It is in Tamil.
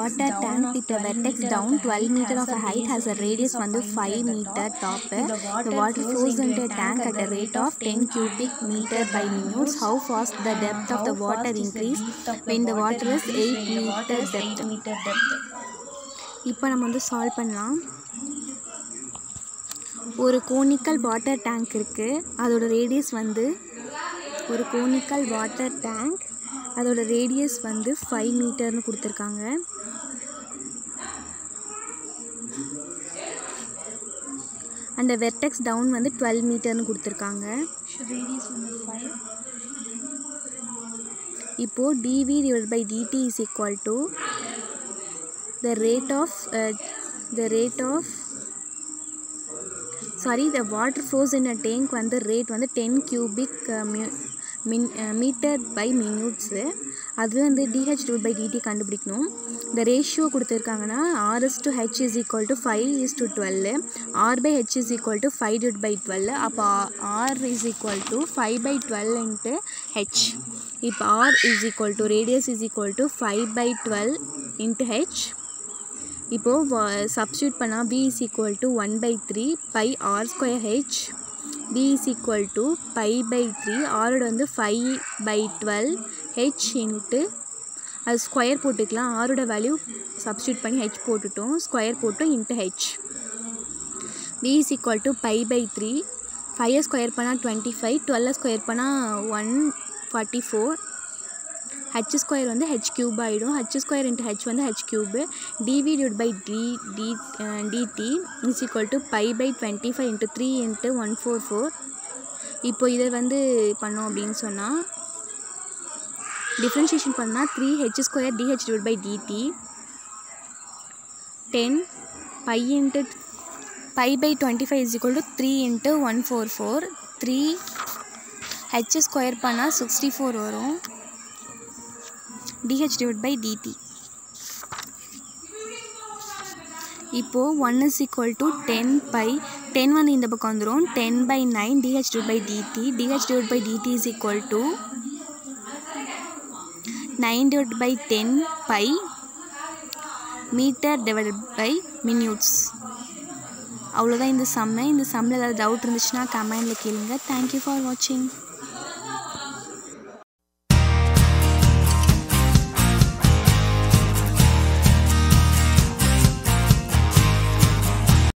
water tank with a vertex down 12 meter of a height has a radius வந்து 5 meter top. The water flows into a tank at a rate of 10 cubic meter by minutes. How fast the depth of the water increase when the water is 8 meter depth. Meter depth இப்போ நம்ம வந்து சால்வ் பண்ணலாம் ஒரு கோனிக்கல் வாட்டர் டேங்க் இருக்குது அதோட ரேடியஸ் வந்து ஒரு கோனிக்கல் வாட்டர் டேங்க் அதோட ரேடியஸ் வந்து ஃபைவ் மீட்டர்னு கொடுத்துருக்காங்க அந்த வெர்டெக்ஸ் டவுன் வந்து டுவெல் மீட்டர்னு கொடுத்துருக்காங்க ரேடியஸ் வந்து ஃபைவ் இப்போது dV divide by dt is equal to the rate of the rate of sorry the water flows in a tank வந்து ரேட் வந்து ten cubic min meter by minutes அது வந்து டிஹெச் டூ பை டிடி கண்டுபிடிக்கணும் இந்த ரேஷியோ கொடுத்துருக்காங்கன்னா r is to h is equal to five is to twelve r by h is equal to five divide by twelve அப்போ r is equal to five by twelve into h இப்போ r is equal to radius is equal to five by twelve into h இப்போது சப்ஸ்டியூட் பண்ணால் V is equal to one by three pi r square h V is equal to pi by three ஆரோட வந்து five by twelve h into அது ஸ்கொயர் போட்டுக்கலாம் ஆரோட வேல்யூ சப்ஸ்டியூட் பண்ணி ஹெச் போட்டுட்டோம் ஸ்கொயர் போட்டு into h V is equal to pi by three ஃபைவை ஸ்கொயர் பண்ணால் டுவெண்ட்டி ஃபைவ் டுவெல்லை ஸ்கொயர் பண்ணால் one forty four h square வந்து ஹெச் கியூப் ஆகிடும் ஹெச் ஸ்கொயர் இன்ட்டு ஹெச் வந்து h cube dV divide by d d dt is equal to pi by twenty five into three into one four four இப்போ இதை வந்து பண்ணோம் அப்படின்னு சொன்னால் டிஃப்ரென்ஷியேஷன் பண்ணால் three h square dh divide by dt ten by into pi by twenty five is equal to three into one four four three h square பண்ணால் சிக்ஸ்டி ஃபோர் வரும் dh divided by dt இப்போது one is equal to ten by ten வந்து இந்த பக்கம் வந்துடும் ten by nine dh divide by dt dh divide by dt is equal to nine divide by ten by meter divided by minutes அவ்வளோதான் இந்த சம்மை இந்த சம்மில் ஏதாவது டவுட் இருந்துச்சுன்னா கமெண்டில் கேளுங்க தேங்க்யூ ஃபார் வாட்சிங்